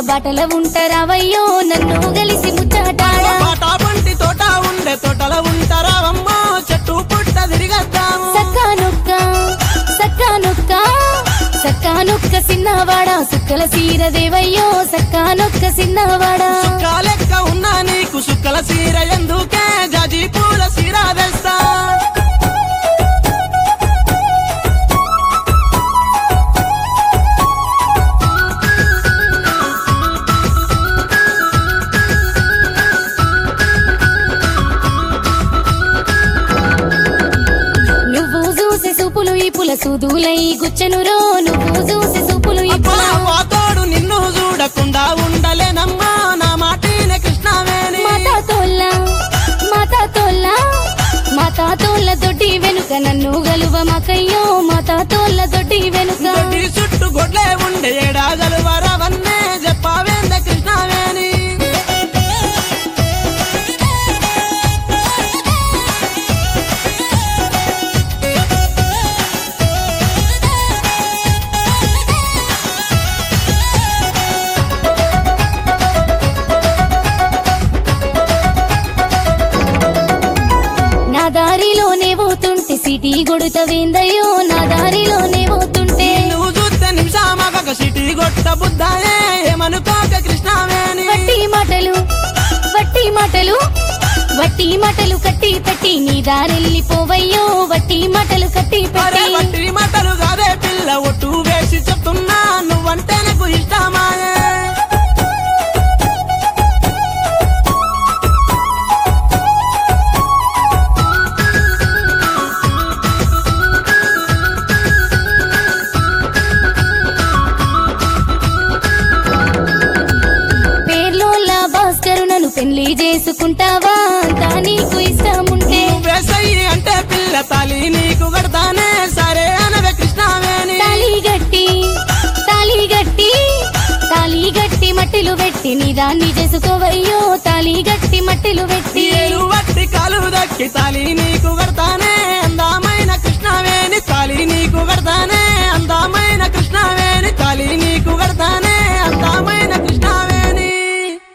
బాటల ఉంటారావయ్యో నన్ను గలిసి ముచ్చటాడా పాట పంటి తోట ఉండే తోటల ఉంటారావమ్మో చెట్టు పుట్ట తిరిగద్దాము సక్కా నొక్క సక్కా నొక్క సక్కా నొక్క సిన్నవాడా సుక్కల సీర దేవయ్యో సక్కా నొక్క సిన్నవాడా సుక్క లెక్క ఉన్నా నీకు సుక్కల సీర ఎందుకే జాజి పూల సీర తెస్తా నువ్వు చూసే సూపులు ఈ పుల సూదులై గుచ్చెనురో నువ్వు చూసే సూపులు ఈ అబ్బా పుల వాతోడు నిన్ను చూడకుండా ఉండలేనమ్మా నా మాటినే కృష్ణవేణి మాతా తోల్ల మాతా తోల్ల మాతా తోల్ల దొడ్డి వెనుక నన్ను గలువ మాకయ్యో మాతా తోల్ల దొడ్డి వెనుక దొడ్డి చుట్టూ గొడ్లే ఉండే ఏడాగలు వరవన్నే చెప్పావేంద కృష్ణవేణి నా దారిలోనే పోతుంటే సిటీ గొడుతవేందయ్యో నా దారిలోనే పోతుంటే నువ్వు చూస్తే నిమిషామగక సిటీ గొట్ట బుద్ధాయే ఏమనుకోక కృష్ణవేణి వట్టి మాటలు వట్టి మాటలు వట్టి మాటలు కట్టి పెట్టి నీ దారెళ్ళిపోవయ్యో వట్టి మాటలు కట్టి అరే పెట్టి వట్టి మాటలు కాదే పిల్ల ఒట్టు వేసి చెప్తున్నా నువ్వంటే నాకు ఇష్టమాయే పేర్లోలా భాస్కరు నన్ను పెళ్లి చేసుకుంటావా అంతా నీకు ఇష్టముంటే వేసయ్యి అంటే పిల్ల తాలి నీకు కడతానే సరే అనవే కృష్ణవేణి తాళి గట్టి తాళి గట్టి తాళి గట్టి మట్టిలు పెట్టి నీ దాన్ని చేసుకోవయ్యో తాళి గట్టి మట్టిలు పెట్టి ఏలు వట్టి కాలు దక్కి తాలి నీకు కడతానే